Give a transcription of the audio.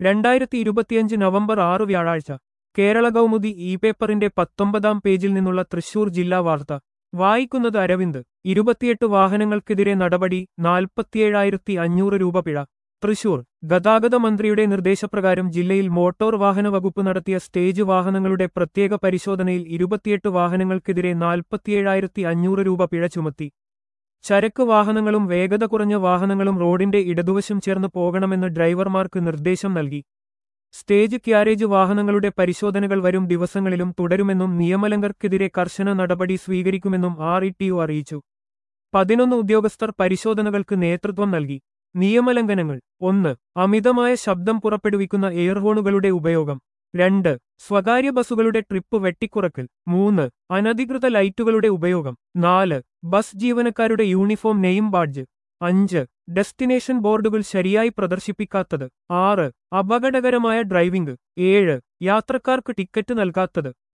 രണ്ടായിരത്തി ഇരുപത്തിയഞ്ച് നവംബർ ആറ് വ്യാഴാഴ്ച കേരള കൗമുദി ഇ പേപ്പറിന്റെ പത്തൊമ്പതാം പേജിൽ നിന്നുള്ള തൃശൂർ ജില്ലാ വാർത്ത വായിക്കുന്നത് അരവിന്ദ് ഇരുപത്തിയെട്ട് വാഹനങ്ങൾക്കെതിരെ നടപടി നാൽപ്പത്തിയേഴായിരത്തി അഞ്ഞൂറ് രൂപ പിഴ തൃശൂർ ഗതാഗത മന്ത്രിയുടെ നിർദ്ദേശപ്രകാരം ജില്ലയിൽ മോട്ടോർ വാഹന വകുപ്പ് നടത്തിയ സ്റ്റേജ് വാഹനങ്ങളുടെ പ്രത്യേക പരിശോധനയിൽ ഇരുപത്തിയെട്ട് വാഹനങ്ങൾക്കെതിരെ നാൽപ്പത്തിയേഴായിരത്തി അഞ്ഞൂറ് രൂപ പിഴ ചുമത്തി ചരക്ക് വാഹനങ്ങളും വേഗത കുറഞ്ഞ വാഹനങ്ങളും റോഡിന്റെ ഇടതുവശം ചേർന്ന് പോകണമെന്ന് ഡ്രൈവർമാർക്ക് നിർദ്ദേശം നൽകി സ്റ്റേജ് ക്യാരേജ് വാഹനങ്ങളുടെ പരിശോധനകൾ വരും ദിവസങ്ങളിലും തുടരുമെന്നും നിയമലംഘർക്കെതിരെ കർശന നടപടി സ്വീകരിക്കുമെന്നും ആർ ഇ ടി യു അറിയിച്ചു പതിനൊന്ന് ഉദ്യോഗസ്ഥർ പരിശോധനകൾക്ക് നേതൃത്വം നൽകി നിയമലംഘനങ്ങൾ ഒന്ന് അമിതമായ ശബ്ദം പുറപ്പെടുവിക്കുന്ന എയർഹോണുകളുടെ ഉപയോഗം രണ്ട് സ്വകാര്യ ബസ്സുകളുടെ ട്രിപ്പ് വെട്ടിക്കുറക്കൽ മൂന്ന് അനധികൃത ലൈറ്റുകളുടെ ഉപയോഗം നാല് ബസ് ജീവനക്കാരുടെ യൂണിഫോം നെയിം ബാഡ്ജ് അഞ്ച് ഡെസ്റ്റിനേഷൻ ബോർഡുകൾ ശരിയായി പ്രദർശിപ്പിക്കാത്തത് ആറ് അപകടകരമായ ഡ്രൈവിംഗ് ഏഴ് യാത്രക്കാർക്ക് ടിക്കറ്റ് നൽകാത്തത്